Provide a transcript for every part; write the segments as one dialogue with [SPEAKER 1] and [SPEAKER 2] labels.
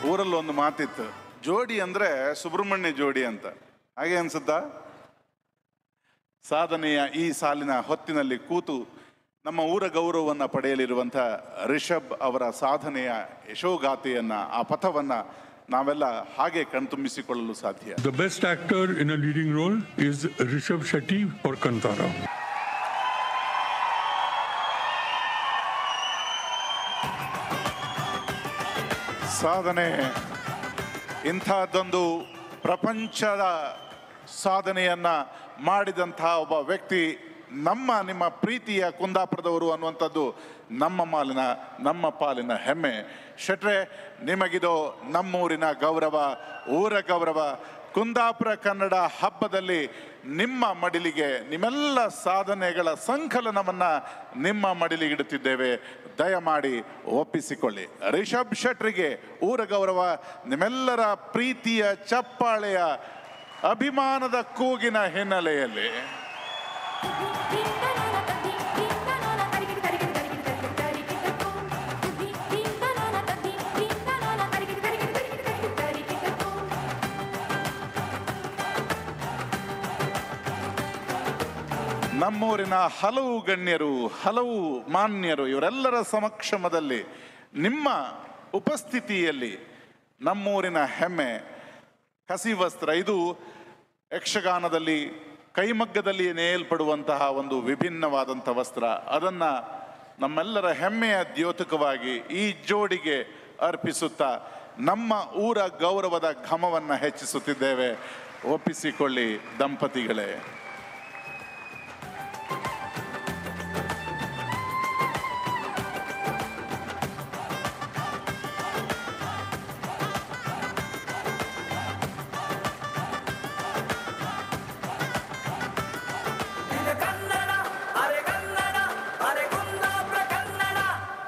[SPEAKER 1] ಊರಲ್ಲಿ ಒಂದು ಮಾತಿತ್ತು ಜೋಡಿ ಅಂದ್ರೆ ಸುಬ್ರಹ್ಮಣ್ಯ ಜೋಡಿ ಅಂತ ಹಾಗೆ ಅನ್ಸುತ್ತಾ ಸಾಧನೆಯ ಈ ಸಾಲಿನ ಹೊತ್ತಿನಲ್ಲಿ ಕೂತು ನಮ್ಮ ಊರ ಗೌರವವನ್ನು ಪಡೆಯಲಿರುವಂಥ ರಿಷಬ್ ಅವರ ಸಾಧನೆಯ ಯಶೋಗಾಥೆಯನ್ನ ಆ ಪಥವನ್ನ ನಾವೆಲ್ಲ ಹಾಗೆ ಕಣ್ತುಂಬಿಸಿಕೊಳ್ಳಲು ಸಾಧ್ಯ
[SPEAKER 2] The best actor in a leading role is Rishabh Shetty for Kantara.
[SPEAKER 1] ಸಾಧನೆ ಇಂಥದ್ದೊಂದು ಪ್ರಪಂಚದ ಸಾಧನೆಯನ್ನ ಮಾಡಿದಂತಹ ಒಬ್ಬ ವ್ಯಕ್ತಿ ನಮ್ಮ ನಿಮ್ಮ ಪ್ರೀತಿಯ ಕುಂದಾಪುರದವರು ಅನ್ನುವಂಥದ್ದು ನಮ್ಮ ಮಾಲಿನ ನಮ್ಮ ಪಾಲಿನ ಹೆಮ್ಮೆ ಶೆಟ್ರೆ ನಿಮಗಿದು ನಮ್ಮೂರಿನ ಗೌರವ ಊರ ಗೌರವ ಕುಂದಾಪುರ ಕನ್ನಡ ಹಬ್ಬದಲ್ಲಿ ನಿಮ್ಮ ಮಡಿಲಿಗೆ ನಿಮ್ಮೆಲ್ಲ ಸಾಧನೆಗಳ ಸಂಕಲನವನ್ನ ನಿಮ್ಮ ಮಡಿಲಿಗಿಡುತ್ತಿದ್ದೇವೆ ದಯಮಾಡಿ ಒಪ್ಪಿಸಿಕೊಳ್ಳಿ ರಿಷಬ್ ಶೆಟ್ರಿಗೆ ಊರ ಗೌರವ ನಿಮ್ಮೆಲ್ಲರ ಪ್ರೀತಿಯ ಚಪ್ಪಾಳೆಯ ಅಭಿಮಾನದ ಕೂಗಿನ ಹಿನ್ನೆಲೆಯಲ್ಲಿ ನಮ್ಮೂರಿನ ಹಲವು ಗಣ್ಯರು ಹಲವು ಮಾನ್ಯರು ಇವರೆಲ್ಲರ ಸಮಕ್ಷಮದಲ್ಲಿ ನಿಮ್ಮ ಉಪಸ್ಥಿತಿಯಲ್ಲಿ ನಮ್ಮೂರಿನ ಹೆಮ್ಮೆ ಕಸಿ ವಸ್ತ್ರ ಇದು ಯಕ್ಷಗಾನದಲ್ಲಿ ಕೈಮಗ್ಗದಲ್ಲಿ ನೇಲ್ಪಡುವಂತಹ ಒಂದು ವಿಭಿನ್ನವಾದಂಥ ವಸ್ತ್ರ ಅದನ್ನ ನಮ್ಮೆಲ್ಲರ ಹೆಮ್ಮೆಯ ದ್ಯೋತಕವಾಗಿ ಈ ಜೋಡಿಗೆ ಅರ್ಪಿಸುತ್ತಾ ನಮ್ಮ ಊರ ಗೌರವದ ಘಮವನ್ನ ಹೆಚ್ಚಿಸುತ್ತಿದ್ದೇವೆ ಒಪ್ಪಿಸಿಕೊಳ್ಳಿ ದಂಪತಿಗಳೇ
[SPEAKER 3] ಕನ್ನಡ ಅರೆ ಕನ್ನಡ ಅರೆ ಕುಂದಾಪುರ ಕನ್ನಡ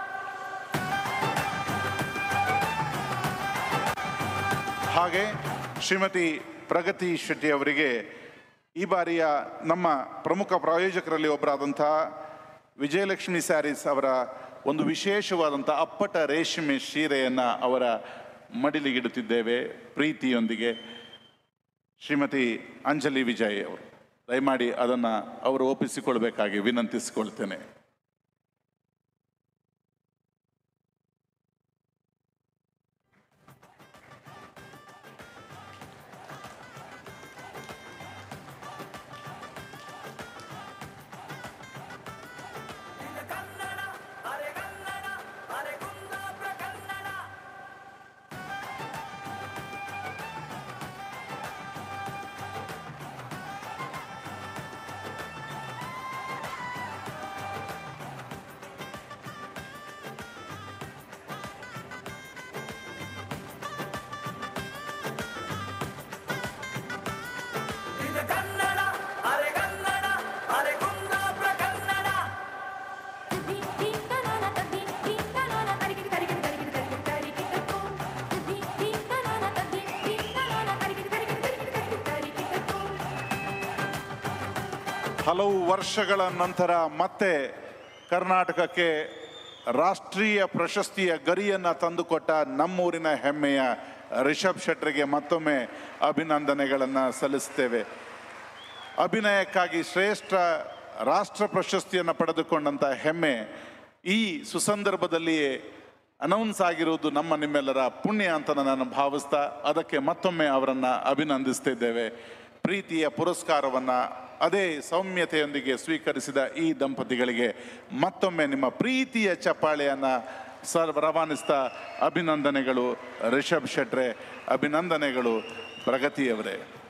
[SPEAKER 1] ಹಾಗೆ ಶ್ರೀಮತಿ ಪ್ರಗತಿ ಶೆಟ್ಟಿ ಅವರಿಗೆ ಈ ಬಾರಿಯ ನಮ್ಮ ಪ್ರಮುಖ ಪ್ರಾಯೋಜಕರಲ್ಲಿ ಒಬ್ಬರಾದಂತಹ ವಿಜಯಲಕ್ಷ್ಮಿ ಸ್ಯಾರೀಸ್ ಅವರ ಒಂದು ವಿಶೇಷವಾದಂಥ ಅಪ್ಪಟ ರೇಷ್ಮೆ ಸೀರೆಯನ್ನ ಅವರ ಮಡಿಲಿಗಿಡುತ್ತಿದ್ದೇವೆ ಪ್ರೀತಿಯೊಂದಿಗೆ ಶ್ರೀಮತಿ ಅಂಜಲಿ ವಿಜಯ್ ಅವರು ದಯಮಾಡಿ ಅದನ್ನು ಅವರು ಒಪ್ಪಿಸಿಕೊಳ್ಬೇಕಾಗಿ ವಿನಂತಿಸಿಕೊಳ್ತೇನೆ
[SPEAKER 3] ಕನ್ನಡ ಅರೆ ಕನ್ನಡ ಅರೆ ಕುಂದಾಪುರ ಕನ್ನಡ ಇದು ಕನ್ನಡ ಅರೆ ಕನ್ನಡ ಅರೆ ಕುಂದಾಪುರ ಕನ್ನಡ
[SPEAKER 1] ಹಲವು ವರ್ಷಗಳ ನಂತರ ಮತ್ತೆ ಕರ್ನಾಟಕಕ್ಕೆ ರಾಷ್ಟ್ರೀಯ ಪ್ರಶಸ್ತಿಯ ಗರಿಯನ್ನು ತಂದುಕೊಟ್ಟ ನಮ್ಮೂರಿನ ಹೆಮ್ಮೆಯ ರಿಷಬ್ ಶೆಟ್ರಿಗೆ ಮತ್ತೊಮ್ಮೆ ಅಭಿನಂದನೆಗಳನ್ನು ಸಲ್ಲಿಸ್ತೇವೆ ಅಭಿನಯಕ್ಕಾಗಿ ಶ್ರೇಷ್ಠ ರಾಷ್ಟ್ರ ಪ್ರಶಸ್ತಿಯನ್ನು ಪಡೆದುಕೊಂಡಂಥ ಹೆಮ್ಮೆ ಈ ಸುಸಂದರ್ಭದಲ್ಲಿಯೇ ಅನೌನ್ಸ್ ಆಗಿರುವುದು ನಮ್ಮ ನಿಮ್ಮೆಲ್ಲರ ಪುಣ್ಯ ಅಂತ ನಾನು ಭಾವಿಸ್ತಾ ಅದಕ್ಕೆ ಮತ್ತೊಮ್ಮೆ ಅವರನ್ನು ಅಭಿನಂದಿಸ್ತಿದ್ದೇವೆ ಪ್ರೀತಿಯ ಪುರಸ್ಕಾರವನ್ನು ಅದೇ ಸೌಮ್ಯತೆಯೊಂದಿಗೆ ಸ್ವೀಕರಿಸಿದ ಈ ದಂಪತಿಗಳಿಗೆ ಮತ್ತೊಮ್ಮೆ ನಿಮ್ಮ ಪ್ರೀತಿಯ ಚಪ್ಪಾಳೆಯನ್ನು ಸರ್ ರವಾನಿಸ್ತಾ ಅಭಿನಂದನೆಗಳು ರಿಷಬ್ ಶೆಟ್ರೆ ಅಭಿನಂದನೆಗಳು ಪ್ರಗತಿಯವರೇ